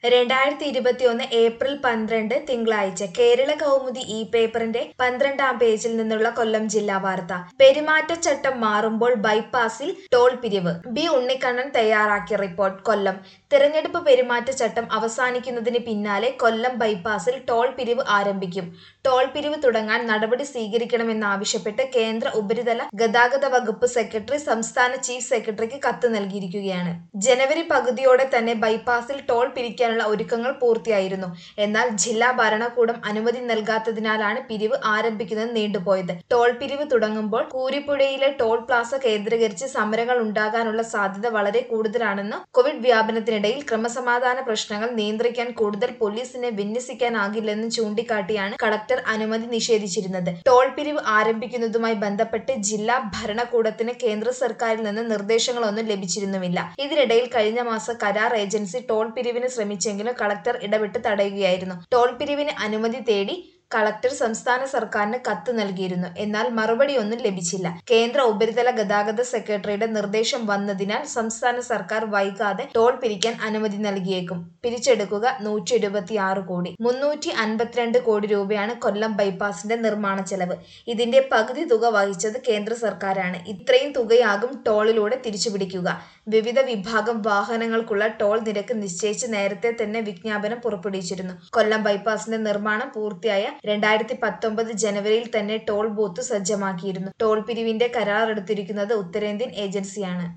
രണ്ടായിരത്തി ഇരുപത്തിയൊന്ന് ഏപ്രിൽ പന്ത്രണ്ട് തിങ്കളാഴ്ച കേരള കൗമുദി ഈ പേപ്പറിന്റെ പന്ത്രണ്ടാം പേജിൽ നിന്നുള്ള കൊല്ലം ജില്ലാ വാർത്ത പെരുമാറ്റച്ചട്ടം മാറുമ്പോൾ ബൈപ്പാസിൽ ടോൾ പിരിവ് ബി ഉണ്ണിക്കണ്ണൻ തയ്യാറാക്കിയ റിപ്പോർട്ട് കൊല്ലം തിരഞ്ഞെടുപ്പ് പെരുമാറ്റച്ചട്ടം അവസാനിക്കുന്നതിന് പിന്നാലെ കൊല്ലം ബൈപ്പാസിൽ ടോൾ പിരിവ് ആരംഭിക്കും ടോൾ പിരിവ് തുടങ്ങാൻ നടപടി സ്വീകരിക്കണമെന്നാവശ്യപ്പെട്ട് കേന്ദ്ര ഉപരിതല ഗതാഗത വകുപ്പ് സെക്രട്ടറി സംസ്ഥാന ചീഫ് സെക്രട്ടറിക്ക് കത്ത് നൽകിയിരിക്കുകയാണ് ജനുവരി പകുതിയോടെ തന്നെ ബൈപ്പാസിൽ ടോൾ പിരിക്കാനുള്ള ഒരുക്കങ്ങൾ പൂർത്തിയായിരുന്നു എന്നാൽ ജില്ലാ ഭരണകൂടം അനുമതി നൽകാത്തതിനാലാണ് പിരിവ് ആരംഭിക്കുന്നത് നീണ്ടുപോയത് ടോൾ പിരിവ് തുടങ്ങുമ്പോൾ കൂരിപ്പുഴയിലെ ടോൾ പ്ലാസ കേന്ദ്രീകരിച്ച് സമരങ്ങൾ ഉണ്ടാകാനുള്ള സാധ്യത വളരെ കൂടുതലാണെന്ന് കോവിഡ് വ്യാപനത്തിനിടയിൽ ക്രമസമാധാന പ്രശ്നങ്ങൾ നിയന്ത്രിക്കാൻ കൂടുതൽ പോലീസിനെ വിന്യസിക്കാനാകില്ലെന്ന് ചൂണ്ടിക്കാട്ടിയാണ് കളക്ടർ അനുമതി നിഷേധിച്ചിരുന്നത് ടോൾ പിരിവ് ആരംഭിക്കുന്നതുമായി ബന്ധപ്പെട്ട് ജില്ലാ ഭരണകൂടത്തിന് കേന്ദ്ര സർക്കാരിൽ നിന്ന് നിർദ്ദേശങ്ങളൊന്നും ലഭിച്ചിരുന്നുമില്ല ഇതിനിടയിൽ കഴിഞ്ഞ മാസം കരാർ ഏജൻസി ടോൾ പിരിവിന് ശ്രമിച്ചെങ്കിലും കളക്ടർ ഇടപെട്ട് തടയുകയായിരുന്നു ടോൾ പിരിവിന് അനുമതി തേടി കളക്ടർ സംസ്ഥാന സർക്കാരിന് കത്ത് നൽകിയിരുന്നു എന്നാൽ മറുപടിയൊന്നും ലഭിച്ചില്ല കേന്ദ്ര ഉപരിതല ഗതാഗത സെക്രട്ടറിയുടെ നിർദ്ദേശം വന്നതിനാൽ സംസ്ഥാന സർക്കാർ വൈകാതെ ടോൾ പിരിക്കാൻ അനുമതി നൽകിയേക്കും പിരിച്ചെടുക്കുക നൂറ്റി എഴുപത്തി ആറ് കോടി മുന്നൂറ്റി അൻപത്തിരണ്ട് കോടി രൂപയാണ് കൊല്ലം ബൈപ്പാസിന്റെ നിർമ്മാണ ചെലവ് ഇതിന്റെ പകുതി തുക വഹിച്ചത് കേന്ദ്ര സർക്കാരാണ് ഇത്രയും തുകയാകും ടോളിലൂടെ തിരിച്ചുപിടിക്കുക വിവിധ വിഭാഗം വാഹനങ്ങൾക്കുള്ള ടോൾ നിരക്ക് നിശ്ചയിച്ച് നേരത്തെ തന്നെ വിജ്ഞാപനം പുറപ്പെടുവിച്ചിരുന്നു കൊല്ലം ബൈപ്പാസിന്റെ നിർമ്മാണം പൂർത്തിയായ രണ്ടായിരത്തി പത്തൊമ്പത് ജനുവരിയിൽ തന്നെ ടോൾ ബൂത്ത് സജ്ജമാക്കിയിരുന്നു ടോൾ പിരിവിന്റെ കരാർ എടുത്തിരിക്കുന്നത് ഉത്തരേന്ത്യൻ ഏജൻസിയാണ്